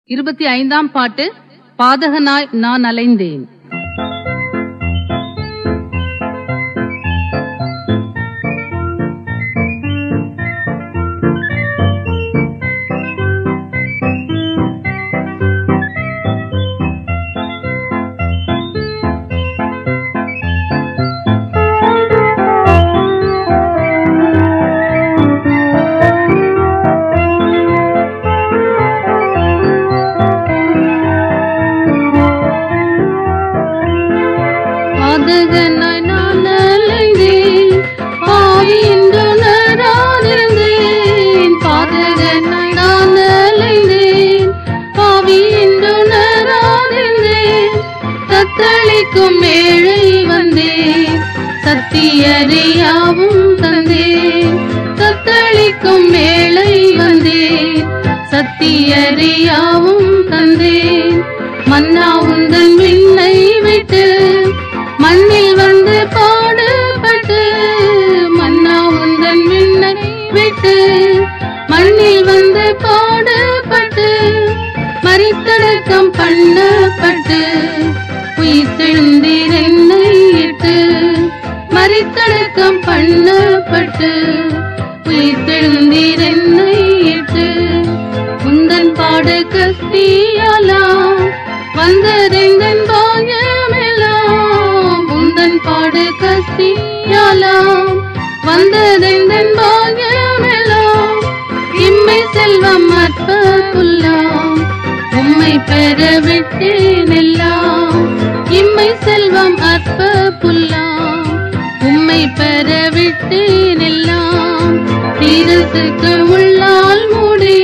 இருபத்தி ஐந்தாம் பாட்டு பாதகனாய் நான் அலைந்தேன் பாதகனாய் நான் அலைந்தேன் பாவி என்று உணராதிருந்தேன் பாதகனாய் நான் அலைந்தேன் பாவி என்று உணராதிருந்தேன் தத்தளிக்கும் ஏழை வந்தேன் சத்தியறியாவும் தந்தேன் தத்தளிக்கும் ஏழை வந்தேன் சத்தியறியாவும் தந்தேன் மன்னா உந்தன் விண்ணை விட்டு மண்ணில் வந்து பாடுபட்டு மன்னா உந்தன் விண்ணை விட்டு மண்ணில் வந்து பாடுபட்டு மறித்தடக்கம் பண்ணப்பட்டு உயிர் தெழுந்தீர் என்னை இட்டு மறித்தடக்கம் பண்ணப்பட்டு உயிர் தெழுந்தீர் என்னை இட்டு உந்தன் பாடு கஸ்தியாலாம் வந்ததெந்தன் பாகமெல்லாம் உந்தன் பாடு கஸ்தியாலாம் வந்ததெந்தன் பாகமெல்லாம் இம்மை செல்வம் அற்ப புல்லாம் உம்மை பெற விட்டேன் எல்லாம் இம்மை செல்வம் அற்ப புல்லாம் உம்மை பெற விட்டேன் எல்லாம் தீரத்துக்கு உள்ளால் மூடி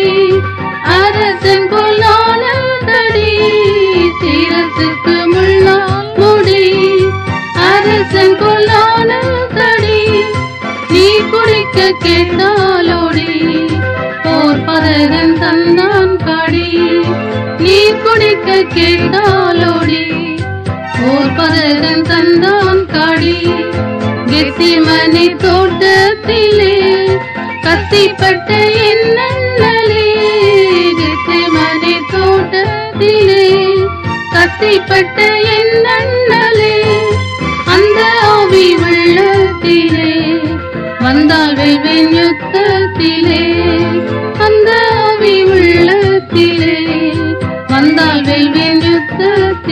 அரசன் போலான தடி சீரத்துக்கு முள்ளால் மூடி அரசன் போலான தடி நீ குடிக்க கேட்டாலோடி போர் பதகன் தந்தான் காடி நீ குடிக்க கேட்டாலோடி போர் பதகன் தந்தான் காடி கெத்திமனை தோட்டத்திலே கத்திப்பட்ட என்னே கெத்திமனை தோட்டத்திலே கத்திப்பட்ட என்னே அந்த ஆவி உள்ளத்திலே வந்தால் வெல்வேன் யுத்தத்திலே அந்த ஆவி உள்ளத்திலே வந்தால் வெல்வேன் யுத்தத்திலே